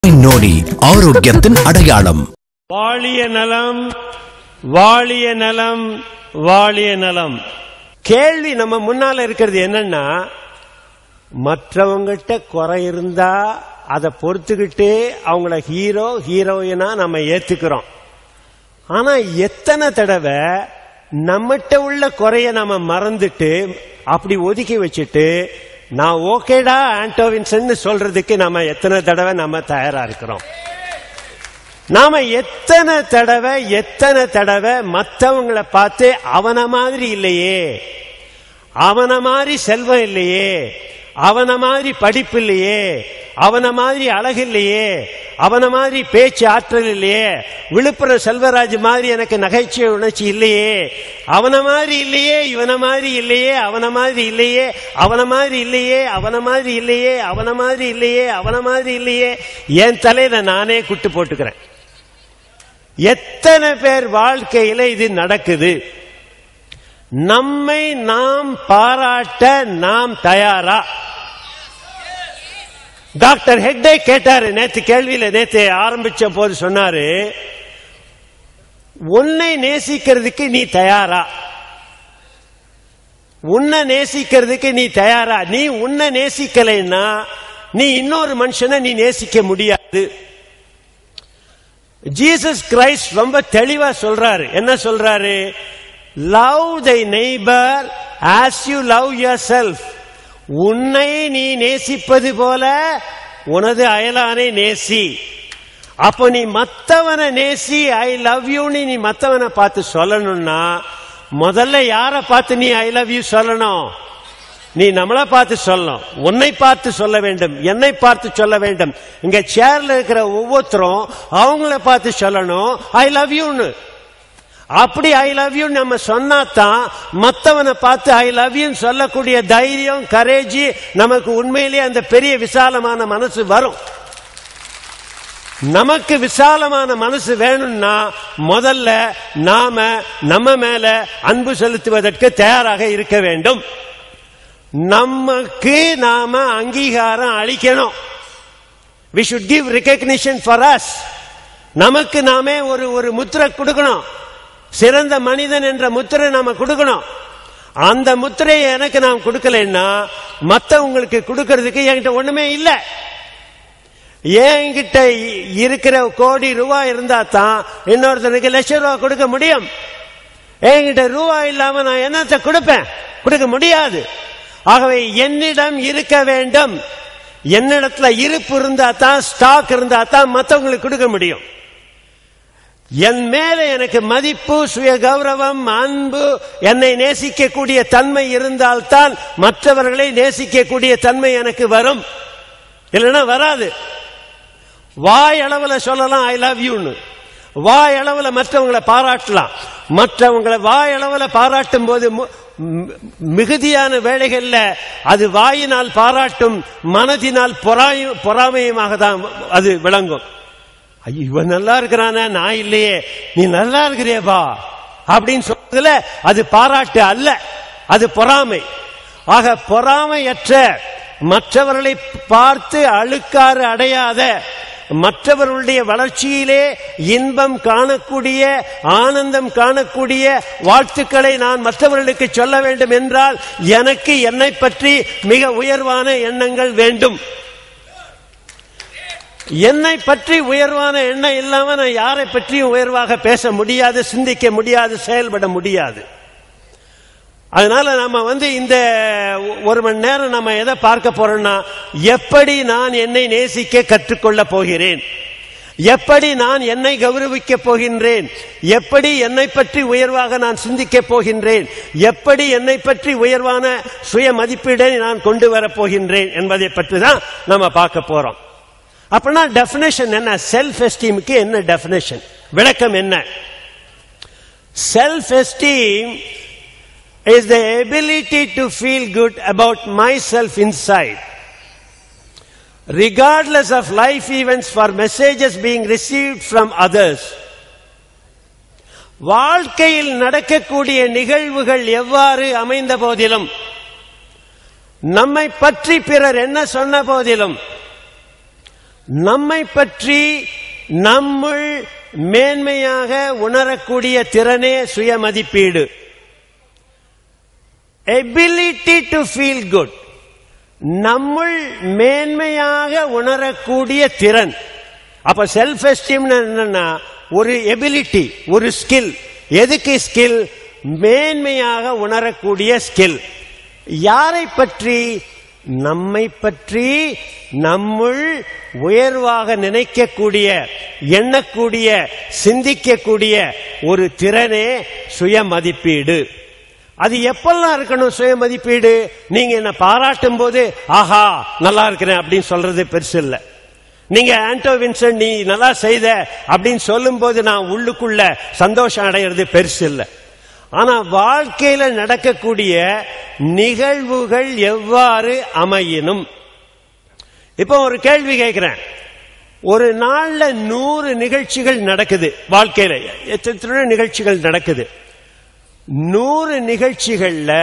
நோடி ஆரோக்கியத்தின் அடையாளம் வாழிய நலம் வாழிய நலம் வாழிய நலம் கேள்வி நம்ம முன்னால இருக்கிறது என்னன்னா மற்றவங்ககிட்ட குறை இருந்தா அதை பொறுத்துக்கிட்டே அவங்கள ஹீரோ ஹீரோயினா நம்ம ஏத்துக்கிறோம் ஆனா எத்தனை தடவை நம்மகிட்ட உள்ள குறைய நம்ம மறந்துட்டு அப்படி ஒதுக்கி வச்சுட்டு நான் ஓகேடா ஆண்டோவின்சன் சொல்றதுக்கு நம்ம எத்தனை தடவை நம்ம தயாரா இருக்கிறோம் நாம எத்தனை தடவை எத்தனை தடவை மற்றவங்களை பார்த்து அவன மாதிரி இல்லையே அவன மாதிரி செல்வம் இல்லையே அவன மாதிரி படிப்பு இல்லையே அவன மாதிரி அழகு இல்லையே அவன மாதிரி பேச்சு ஆற்றல் இல்லையே விழுப்புரம் செல்வராஜ் மாதிரி எனக்கு நகைச்சுவை உணர்ச்சி இல்லையே அவன மாதிரி இல்லையே இவன மாதிரி இல்லையே அவன மாதிரி இல்லையே அவன மாதிரி இல்லையே அவன மாதிரி இல்லையே அவன மாதிரி இல்லையே அவன மாதிரி இல்லையே என் தலையில நானே குட்டு போட்டுக்கிறேன் எத்தனை பேர் வாழ்க்கையில இது நடக்குது நம்மை நாம் பாராட்ட நாம் தயாரா டாக்டர் ஹெக்டே கேட்டாரு நேத்து கேள்வியில நேத்து ஆரம்பிச்ச போது சொன்னாரு உன்னை நேசிக்கிறதுக்கு நீ தயாரா உன்னை நேசிக்கிறதுக்கு நீ தயாரா நீ உன்னை நேசிக்கலைன்னா நீ இன்னொரு மனுஷனை நீ நேசிக்க முடியாது ஜீசஸ் கிரைஸ்ட் ரொம்ப தெளிவா சொல்றாரு என்ன சொல்றாரு love thy neighbour as you love yourself உன்னை நீ நேசிப்பது போல உனது அயலானை நேசி அப்போ நீ மத்தவனை நேசி ஐ லவ் யூன்னு நீ மத்தவனை பார்த்து சொல்லணும்னா முதல்ல யாரை பார்த்து நீ ஐ லவ் யூ சொல்லணும் நீ நம்மளை பார்த்து சொல்லணும் உன்னை பார்த்து சொல்ல வேண்டும் என்னை பார்த்து சொல்ல வேண்டும் இங்க சேர்ல இருக்கிற ஒவ்வொருத்தரும் அவங்கள பார்த்து சொல்லணும் ஐ லவ் யூன்னு அப்படி ஐ லவ் யூ நம்ம சொன்னாதான் மத்தவனை பார்த்து ஐ லவ் யூ சொல்லக்கூடிய தைரியம் கரேஜ் நமக்கு உண்மையிலேயே அந்த பெரிய விசாலமான மனசு வரும் நமக்கு விசாலமான மனசு வேணும்னா முதல்ல நாம நம்ம மேல அன்பு செலுத்துவதற்கு தயாராக இருக்க வேண்டும் நமக்கு நாம அங்கீகாரம் அளிக்கணும் we should give recognition for us நமக்கு நாமே ஒரு ஒரு முத்திரை கொடுக்கணும் சிறந்த மனிதன் என்ற முத்திரை நாம கொடுக்கணும் அந்த முத்திரையை எனக்கு நான் கொடுக்கலன்னா மத்தவங்களுக்கு கொடுக்கறதுக்கு என்கிட்ட ஒண்ணுமே இல்லை என்கிட்ட இருக்கிற கோடி ரூபாய் இருந்தா தான் இன்னொருத்தனுக்கு லட்சம் ரூபாய் கொடுக்க முடியும் என்கிட்ட ரூபாய் இல்லாம நான் என்னத்தை கொடுப்பேன் கொடுக்க முடியாது ஆகவே என்னிடம் இருக்க வேண்டும் என்னிடத்துல இருப்பு இருந்தா தான் ஸ்டாக் இருந்தா தான் மற்றவங்களுக்கு கொடுக்க முடியும் என் மேல எனக்கு மதிப்பு சுய கௌரவம் அன்பு என்னை நேசிக்கக்கூடிய தன்மை இருந்தால்தான் மற்றவர்களை நேசிக்கக்கூடிய தன்மை எனக்கு வரும் இல்லைன்னா வராது வாய் அளவுல சொல்லலாம் ஐ லவ் யூன்னு வாய் அளவுல மற்றவங்களை பாராட்டலாம் மற்றவங்களை வாய் அளவுல பாராட்டும் போது மிகுதியான வேலைகள்ல அது வாயினால் பாராட்டும் மனதினால் பொறாயும் பொறாமையுமாக தான் அது விளங்கும் ஐயோ இவன் நல்லா இருக்கிறான நான் இல்லையே நீ நல்லா இருக்கிறியப்பா அப்படின்னு சொல்றதுல அது பாராட்டு அல்ல அது பொறாமை ஆக பொறாமையற்ற மற்றவர்களை பார்த்து அழுக்காறு அடையாத மற்றவர்களுடைய வளர்ச்சியிலே இன்பம் காணக்கூடிய ஆனந்தம் காணக்கூடிய வாழ்த்துக்களை நான் மற்றவர்களுக்கு சொல்ல வேண்டும் என்றால் எனக்கு என்னை பற்றி மிக உயர்வான எண்ணங்கள் வேண்டும் என்னை பற்றி உயர்வான எண்ணம் இல்லாம நான் யாரை பற்றியும் உயர்வாக பேச முடியாது சிந்திக்க முடியாது செயல்பட முடியாது அதனால நம்ம வந்து இந்த ஒரு மணி நேரம் நம்ம எதை பார்க்க போறோம்னா எப்படி நான் என்னை நேசிக்க கற்றுக்கொள்ள போகிறேன் எப்படி நான் என்னை கௌரவிக்க போகின்றேன் எப்படி என்னை பற்றி உயர்வாக நான் சிந்திக்க போகின்றேன் எப்படி என்னை பற்றி உயர்வான சுய மதிப்பீடை நான் கொண்டு வரப் போகின்றேன் என்பதை பற்றி தான் நம்ம பார்க்க போறோம் அப்படின்னா டெபினேஷன் என்ன செல்ஃப் எஸ்டீமுக்கு என்ன டெபினேஷன் விளக்கம் என்ன self esteem is the ability to feel good about myself inside. Regardless of life events for messages being received from others. வாழ்க்கையில் நடக்கக்கூடிய நிகழ்வுகள் எவ்வாறு அமைந்த போதிலும் நம்மை பற்றி பிறர் என்ன சொன்ன போதிலும் நம்மை பற்றி நம்முள் மேன்மையாக உணரக்கூடிய திறனே சுய மதிப்பீடு எபிலிட்டி டு ஃபீல் குட் நம்முள் மேன்மையாக உணரக்கூடிய திறன் அப்ப செல்ஃப் எஸ்டீம் என்னன்னா ஒரு எபிலிட்டி ஒரு ஸ்கில் எதுக்கு ஸ்கில் மேன்மையாக உணரக்கூடிய ஸ்கில் யாரை பற்றி நம்மை பற்றி நம்முள் உயர்வாக நினைக்கக்கூடிய எண்ணக்கூடிய சிந்திக்கக்கூடிய ஒரு திறனே சுய மதிப்பீடு அது எப்பெல்லாம் இருக்கணும் சுய மதிப்பீடு நீங்க என்ன பாராட்டும் போது ஆஹா நல்லா இருக்கிறேன் அப்படின்னு சொல்றது பெருசு இல்ல நீங்க ஆண்டோ வின்சன் நீ நல்லா செய்த அப்படின்னு சொல்லும் போது நான் உள்ளுக்குள்ள சந்தோஷம் அடைகிறது பெருசு இல்ல ஆனா வாழ்க்கையில நடக்கக்கூடிய நிகழ்வுகள் எவ்வாறு அமையினும் இப்போ ஒரு கேள்வி கேட்கிறேன் ஒரு நாள்ல நூறு நிகழ்ச்சிகள் நடக்குது வாழ்க்கையில எத்தனை நிகழ்ச்சிகள் நடக்குது நூறு நிகழ்ச்சிகள்ல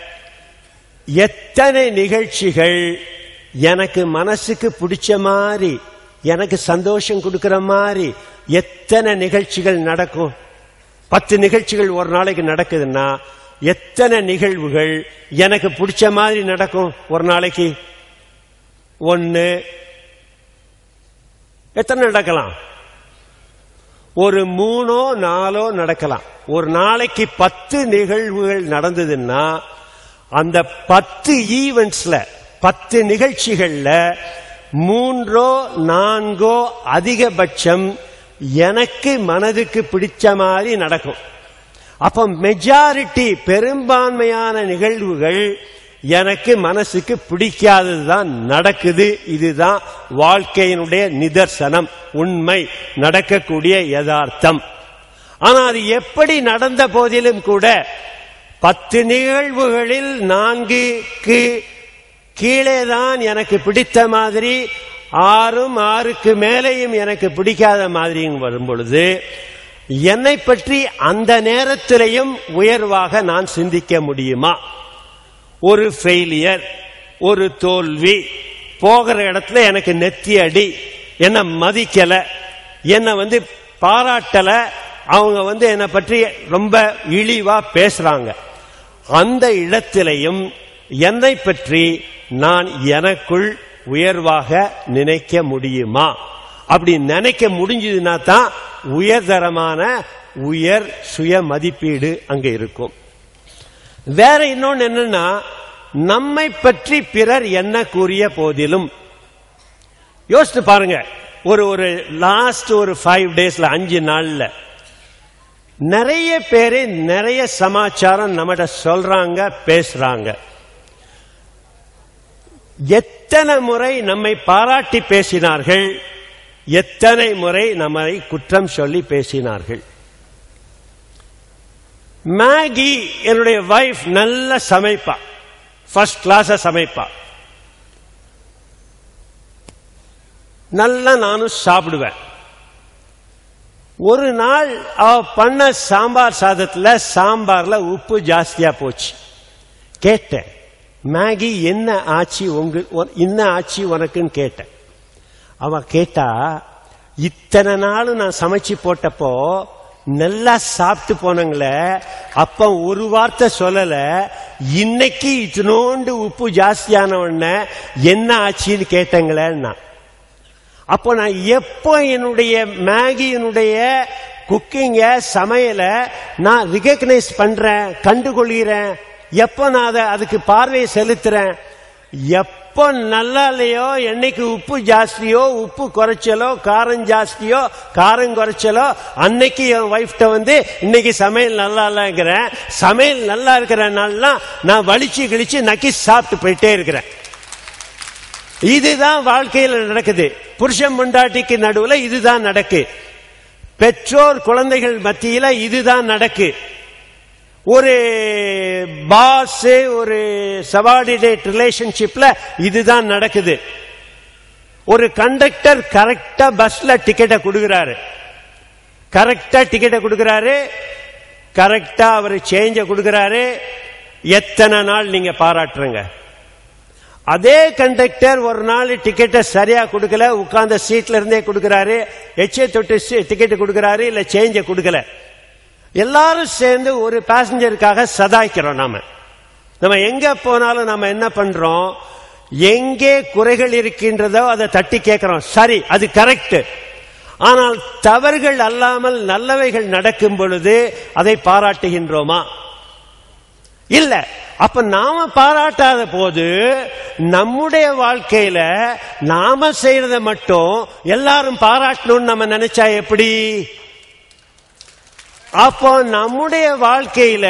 எத்தனை நிகழ்ச்சிகள் எனக்கு மனசுக்கு பிடிச்ச மாதிரி எனக்கு சந்தோஷம் கொடுக்கிற மாதிரி எத்தனை நிகழ்ச்சிகள் நடக்கும் பத்து நிகழ்ச்சிகள் ஒரு நாளைக்கு நடக்குதுன்னா எத்தனை நிகழ்வுகள் எனக்கு பிடிச்ச மாதிரி நடக்கும் ஒரு நாளைக்கு ஒன்னு எத்தனை நடக்கலாம் ஒரு மூணோ நாலோ நடக்கலாம் ஒரு நாளைக்கு பத்து நிகழ்வுகள் நடந்ததுன்னா அந்த பத்து ஈவெண்ட்ஸ்ல பத்து நிகழ்ச்சிகள்ல மூன்றோ நான்கோ அதிகபட்சம் எனக்கு மனதுக்கு பிடிச்ச மாதிரி நடக்கும் அப்ப மெஜாரிட்டி பெரும்பான்மையான நிகழ்வுகள் எனக்கு மனசுக்கு பிடிக்காததுதான் நடக்குது இதுதான் வாழ்க்கையினுடைய நிதர்சனம் உண்மை நடக்கக்கூடிய யதார்த்தம் ஆனா அது எப்படி நடந்த போதிலும் கூட பத்து நிகழ்வுகளில் நான்குக்கு கீழே தான் எனக்கு பிடித்த மாதிரி ஆறும் ஆறுக்கு மேலேயும் எனக்கு பிடிக்காத மாதிரியும் வரும் பொழுது என்னை பற்றி அந்த நேரத்திலையும் உயர்வாக நான் சிந்திக்க முடியுமா ஒரு ஃபெயிலியர் ஒரு தோல்வி போகிற இடத்துல எனக்கு நெத்தி அடி என்ன மதிக்கல என்ன வந்து பாராட்டல அவங்க வந்து என்னை பற்றி ரொம்ப இழிவா பேசுறாங்க அந்த இடத்திலையும் என்னை பற்றி நான் எனக்குள் உயர்வாக நினைக்க முடியுமா அப்படி நினைக்க முடிஞ்சதுன்னா தான் உயர்தரமான உயர் சுய மதிப்பீடு அங்க இருக்கும் வேற இன்னொன்னு என்னன்னா நம்மை பற்றி பிறர் என்ன கூறிய போதிலும் யோசித்து பாருங்க ஒரு ஒரு லாஸ்ட் ஒரு ஃபைவ் டேஸ்ல அஞ்சு நாள்ல நிறைய பேரு நிறைய சமாச்சாரம் நம்மகிட்ட சொல்றாங்க பேசுறாங்க எத்தனை முறை நம்மை பாராட்டி பேசினார்கள் எத்தனை முறை நம்மை குற்றம் சொல்லி பேசினார்கள் மேகி என்னுடைய வைஃப் நல்ல சமைப்பா ஃபர்ஸ்ட் கிளாஸ சமைப்பா நல்லா நானும் சாப்பிடுவேன் ஒரு நாள் அவ பண்ண சாம்பார் சாதத்துல சாம்பார்ல உப்பு ஜாஸ்தியா போச்சு கேட்டேன் மேகி என்ன ஆச்சு உங்க என்ன ஆச்சு உனக்குன்னு கேட்டேன் அவ கேட்டா இத்தனை நாள் நான் சமைச்சு போட்டப்போ நல்லா சாப்பிட்டு போனங்களே அப்ப ஒரு வார்த்தை சொல்லல இன்னைக்கு இத்தினோண்டு உப்பு ஜாஸ்தியான உடனே என்ன ஆச்சுன்னு கேட்டங்களேன்னா அப்போ நான் எப்போ என்னுடைய மேகியினுடைய குக்கிங்க சமையல நான் ரிகக்னைஸ் பண்றேன் கண்டுகொள்கிறேன் எப்போ நான் அதை அதுக்கு பார்வையை செலுத்துறேன் எப்போ நல்லா இல்லையோ என்னைக்கு உப்பு ஜாஸ்தியோ உப்பு குறைச்சலோ காரம் ஜாஸ்தியோ காரம் குறைச்சலோ அன்னைக்கு என் ஒய்ஃப்ட வந்து இன்னைக்கு சமையல் நல்லா இல்லைங்கிறேன் சமையல் நல்லா இருக்கிற நாள்லாம் நான் வலிச்சு கிழிச்சு நக்கி சாப்பிட்டு போயிட்டே இருக்கிறேன் இதுதான் வாழ்க்கையில் நடக்குது புருஷன் முண்டாட்டிக்கு நடுவுல இதுதான் நடக்கு பெற்றோர் குழந்தைகள் மத்தியில இதுதான் நடக்கு ஒரு பாஸ் ஒரு சபார்டினேட் ரிலேஷன்ஷிப்ல இதுதான் நடக்குது ஒரு கண்டக்டர் கரெக்டா பஸ்ல டிக்கெட்டை கொடுக்கிறாரு கரெக்டா டிக்கெட்டை கொடுக்கிறாரு கரெக்டா அவர் சேஞ்ச கொடுக்கிறாரு எத்தனை நாள் நீங்க பாராட்டுறங்க அதே கண்டக்டர் ஒரு நாள் டிக்கெட்டை சரியா கொடுக்கல உட்கார்ந்த சீட்ல இருந்தே கொடுக்கறாரு எச்சே தொட்டு டிக்கெட் கொடுக்கறாரு இல்ல சேஞ்ச கொடுக்கல எல்லாரும் சேர்ந்து ஒரு பேசஞ்சருக்காக சதாய்க்கிறோம் நாம நம்ம எங்க போனாலும் நம்ம என்ன பண்றோம் எங்கே குறைகள் இருக்கின்றதோ அதை தட்டி கேட்கிறோம் சரி அது கரெக்ட் ஆனால் தவறுகள் அல்லாமல் நல்லவைகள் நடக்கும் பொழுது அதை பாராட்டுகின்றோமா இல்ல அப்ப நாம பாராட்டாத போது நம்முடைய வாழ்க்கையில நாம செய்யறத மட்டும் எல்லாரும் பாராட்டணும்னு நம்ம நினைச்சா எப்படி அப்போ நம்முடைய வாழ்க்கையில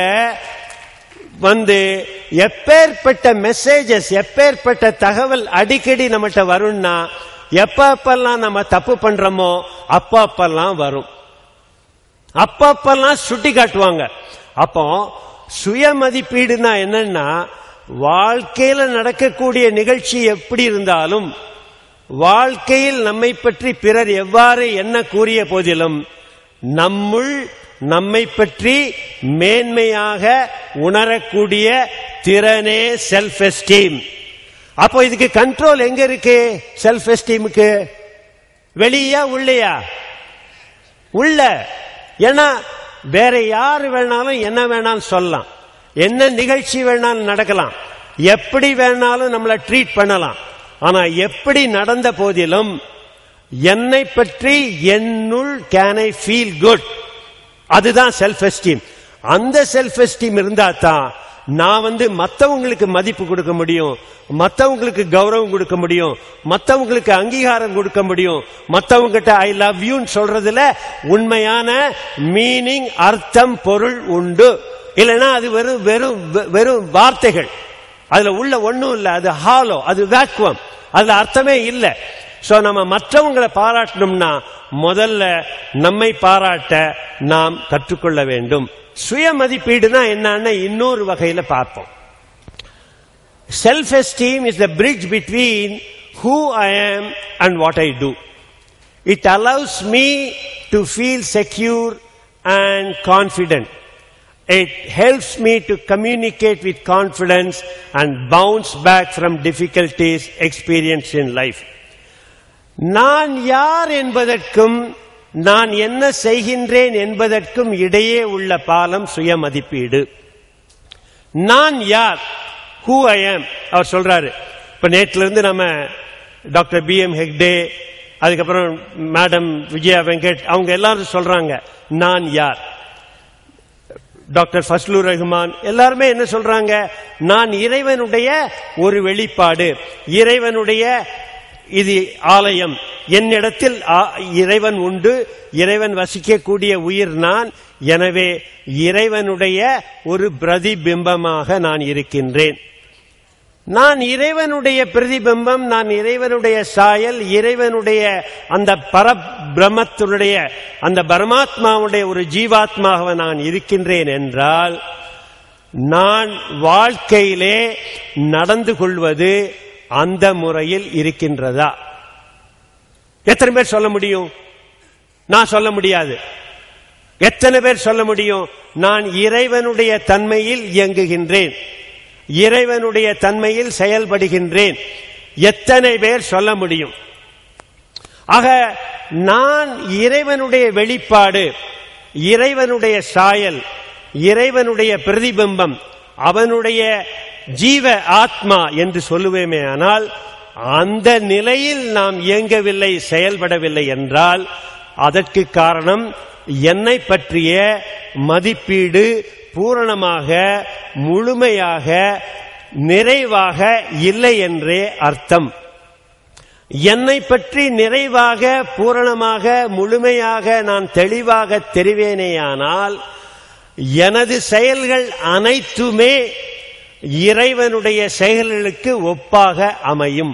வந்து எப்பேற்பட்ட மெசேஜஸ் எப்பேற்பட்ட தகவல் அடிக்கடி நம்மகிட்ட வரும்னா எப்ப அப்பெல்லாம் நம்ம தப்பு பண்றோமோ அப்ப அப்பெல்லாம் வரும் அப்பப்பெல்லாம் சுட்டி காட்டுவாங்க அப்போ சுய மதிப்பீடுனா என்னன்னா வாழ்க்கையில நடக்கக்கூடிய நிகழ்ச்சி எப்படி இருந்தாலும் வாழ்க்கையில் நம்மை பற்றி பிறர் எவ்வாறு என்ன கூறிய போதிலும் நம்முள் நம்மை பற்றி மேன்மையாக உணரக்கூடிய திறனே செல்ஃப் எஸ்டீம் அப்போ இதுக்கு கண்ட்ரோல் எங்க இருக்கு செல்ஃப் எஸ்டீமுக்கு வெளியா உள்ளையா உள்ள ஏன்னா வேற யாரு வேணாலும் என்ன வேணாலும் சொல்லலாம் என்ன நிகழ்ச்சி வேணாலும் நடக்கலாம் எப்படி வேணாலும் நம்மளை ட்ரீட் பண்ணலாம் ஆனா எப்படி நடந்த போதிலும் என்னை பற்றி என்னுள் கேன் ஐ ஃபீல் குட் அதுதான் செல்ஃப் எஸ்டீம் அந்த செல்ஃப் எஸ்டீம் இருந்தா தான் நான் வந்து மத்தவங்களுக்கு மதிப்பு கொடுக்க முடியும் மத்தவங்களுக்கு கௌரவம் கொடுக்க முடியும் மத்தவங்களுக்கு அங்கீகாரம் கொடுக்க முடியும் மத்தவங்கிட்ட ஐ லவ் யூன்னு சொல்றதுல உண்மையான மீனிங் அர்த்தம் பொருள் உண்டு இல்லைன்னா அது வெறும் வெறும் வெறும் வார்த்தைகள் அதுல உள்ள ஒண்ணும் இல்ல அது ஹாலோ அது வேக்குவம் அதுல அர்த்தமே இல்லை சோ நம்ம மற்றவங்களை பாராட்டணும்னா முதல்ல நம்மை பாராட்ட நாம் கற்றுக்கொள்ள வேண்டும் சுய மதிப்பீடுனா என்னன்னு இன்னொரு வகையில பார்ப்போம் self esteem is the bridge between who I am and what I do it allows me to feel secure and confident It helps me to communicate with confidence and bounce back from difficulties experienced in life. நான் யார் என்பதற்கும் நான் என்ன செய்கின்றேன் என்பதற்கும் இடையே உள்ள பாலம் சுய மதிப்பீடு நான் யார் ஹூ ஐ ஆம் அவர் சொல்றாரு இப்ப நேற்றுல இருந்து நம்ம டாக்டர் பி எம் ஹெக்டே அதுக்கப்புறம் மேடம் விஜயா வெங்கட் அவங்க எல்லாரும் சொல்றாங்க நான் யார் டாக்டர் ஃபஸ்லூர் ரஹ்மான் எல்லாருமே என்ன சொல்றாங்க நான் இறைவனுடைய ஒரு வெளிப்பாடு இறைவனுடைய இது ஆலயம் என்னிடத்தில் இறைவன் உண்டு இறைவன் வசிக்கக்கூடிய உயிர் நான் எனவே இறைவனுடைய ஒரு பிரதிபிம்பமாக நான் இருக்கின்றேன் நான் இறைவனுடைய பிரதிபிம்பம் நான் இறைவனுடைய சாயல் இறைவனுடைய அந்த பரபிரமத்தினுடைய அந்த பரமாத்மாவுடைய ஒரு ஜீவாத்மாக நான் இருக்கின்றேன் என்றால் நான் வாழ்க்கையிலே நடந்து கொள்வது அந்த முறையில் இருக்கின்றதா எத்தனை பேர் சொல்ல முடியும் நான் சொல்ல முடியாது எத்தனை பேர் சொல்ல முடியும் நான் இறைவனுடைய தன்மையில் இயங்குகின்றேன் இறைவனுடைய தன்மையில் செயல்படுகின்றேன் எத்தனை பேர் சொல்ல முடியும் ஆக நான் இறைவனுடைய வெளிப்பாடு இறைவனுடைய சாயல் இறைவனுடைய பிரதிபிம்பம் அவனுடைய ஜீவ ஆத்மா என்று சொல்லுவேமே ஆனால் அந்த நிலையில் நாம் இயங்கவில்லை செயல்படவில்லை என்றால் அதற்கு காரணம் என்னை பற்றிய மதிப்பீடு பூரணமாக முழுமையாக நிறைவாக இல்லை என்றே அர்த்தம் என்னை பற்றி நிறைவாக பூரணமாக முழுமையாக நான் தெளிவாக தெரிவேனேயானால் எனது செயல்கள் அனைத்துமே இறைவனுடைய செயல்களுக்கு ஒப்பாக அமையும்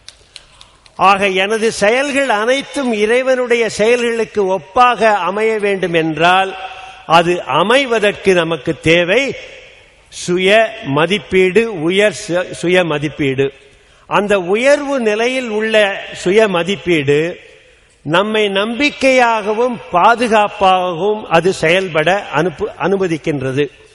ஆக எனது செயல்கள் அனைத்தும் இறைவனுடைய செயல்களுக்கு ஒப்பாக அமைய வேண்டும் என்றால் அது அமைவதற்கு நமக்கு தேவை சுய மதிப்பீடு உயர் சுய மதிப்பீடு அந்த உயர்வு நிலையில் உள்ள சுய மதிப்பீடு நம்மை நம்பிக்கையாகவும் பாதுகாப்பாகவும் அது செயல்பட அனுப்பு அனுமதிக்கின்றது